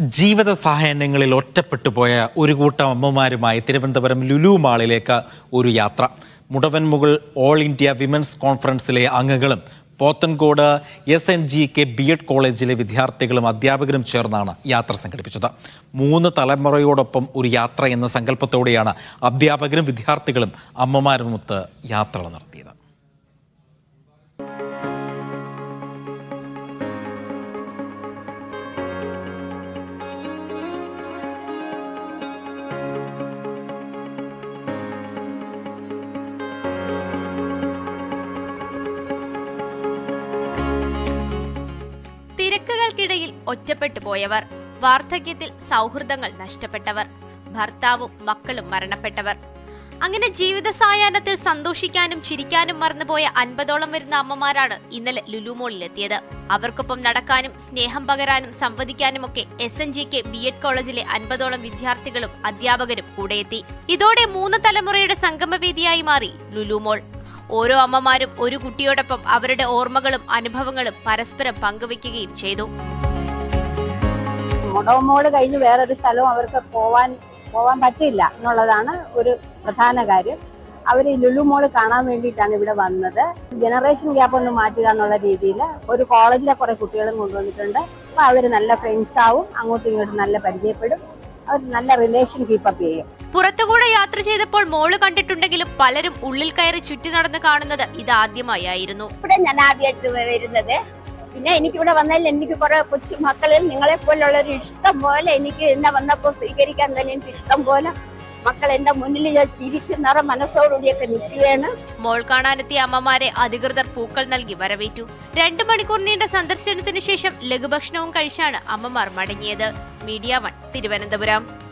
ജീവിത സായാഹ്നങ്ങളിൽ ഒറ്റപ്പെട്ടു പോയ ഒരു കൂട്ടം അമ്മമാരുമായി തിരുവനന്തപുരം ലുലു മാളിലേക്ക് ഒരു യാത്ര മുടവൻമുകൾ ഓൾ ഇന്ത്യ വിമൻസ് കോൺഫറൻസിലെ അംഗങ്ങളും Pothencode S N G K B Ed കോളേജിലെ വിദ്യാർത്ഥികളും അധ്യാപകരും ചേർന്നാണ് യാത്ര സംഘടിപ്പിച്ചത് മൂന്ന് തലമുറയോടൊപ്പം ഒരു യാത്ര എന്ന സങ്കല്പത്തോടെയാണ് അധ്യാപകരും വിദ്യാർത്ഥികളും അമ്മമാരുമൊത്ത് യാത്രകൾ നടത്തിയത് തിരക്കുകൾക്കിടയിൽ ഒറ്റപ്പെട്ടു പോയവർ വാർദ്ധക്യത്തിൽ സൗഹൃദങ്ങൾ നഷ്ടപ്പെട്ടവർ ഭർത്താവും മക്കളും മരണപ്പെട്ടവർ അങ്ങനെ ജീവിത സായാഹ്നത്തിൽ സന്തോഷിക്കാനും ചിരിക്കാനും മറന്നുപോയ അൻപതോളം വരുന്ന അമ്മമാരാണ് ഇന്നലെ ലുലുമോളിലെത്തിയത് അവർക്കൊപ്പം നടക്കാനും സ്നേഹം പകരാനും സംവദിക്കാനുമൊക്കെ S N G K B Ed കോളേജിലെ അൻപതോളം വിദ്യാർത്ഥികളും അധ്യാപകരും കൂടെയെത്തി ഇതോടെ മൂന്ന് തലമുറയുടെ സംഗമവേദിയായി മാറി ലുലുമോൾ ഓരോ അമ്മമാരും ഒരു കുട്ടിയോടൊപ്പം അവരുടെ ഓർമ്മകളും അനുഭവങ്ങളും പരസ്പരം പങ്കുവയ്ക്കുകയും ചെയ്തു മുടവമോള് കഴിഞ്ഞ് വേറൊരു സ്ഥലവും അവർക്ക് പോവാൻ പോവാൻ പറ്റില്ല എന്നുള്ളതാണ് ഒരു പ്രധാന കാര്യം അവർ ലുലു മോള് കാണാൻ വേണ്ടിയിട്ടാണ് ഇവിടെ വന്നത് ജനറേഷൻ ഗ്യാപ്പ് ഒന്ന് മാറ്റുക എന്നുള്ള രീതിയിൽ ഒരു കോളേജിലെ കുറെ കുട്ടികളും കൊണ്ടുവന്നിട്ടുണ്ട് അപ്പൊ അവർ നല്ല ഫ്രണ്ട്സ് ആവും അങ്ങോട്ടും ഇങ്ങോട്ടും നല്ല പരിചയപ്പെടും അവർ നല്ല റിലേഷൻ കീപ്പപ്പ് ചെയ്യും പുറത്തുകൂടെ യാത്ര ചെയ്തപ്പോൾ മോള് കണ്ടിട്ടുണ്ടെങ്കിലും പലരും ഉള്ളിൽ കയറി ചുറ്റി നടന്ന് കാണുന്നത് ഇതാദ്യമായായിരുന്നു ഇവിടെ ഞാൻ ആദ്യമായിട്ട് വരുന്നത് പിന്നെ എനിക്കിവിടെ വന്നതിൽ എനിക്ക് കുറെ കൊച്ചു മക്കളിൽ നിങ്ങളെ പോലുള്ള ഒരു ഇഷ്ടം പോലെ എനിക്ക് എന്നെ വന്നപ്പോൾ സ്വീകരിക്കാൻ തന്നെ എനിക്ക് ഇഷ്ടം പോലെ മക്കൾ എന്റെ മുന്നിൽ ഞാൻ ചിരിച്ചു നിറ മനസ്സോടുകൂടിയൊക്കെ നിൽക്കുകയാണ് മോൾ കാണാനെത്തിയ അമ്മമാരെ അധികൃതർ പൂക്കൾ നൽകി വരവേറ്റു രണ്ടു മണിക്കൂർ നീണ്ട സന്ദർശനത്തിന് ശേഷം ലഘുഭക്ഷണവും കഴിച്ചാണ് അമ്മമാർ മടങ്ങിയത് മീഡിയ വൺ തിരുവനന്തപുരം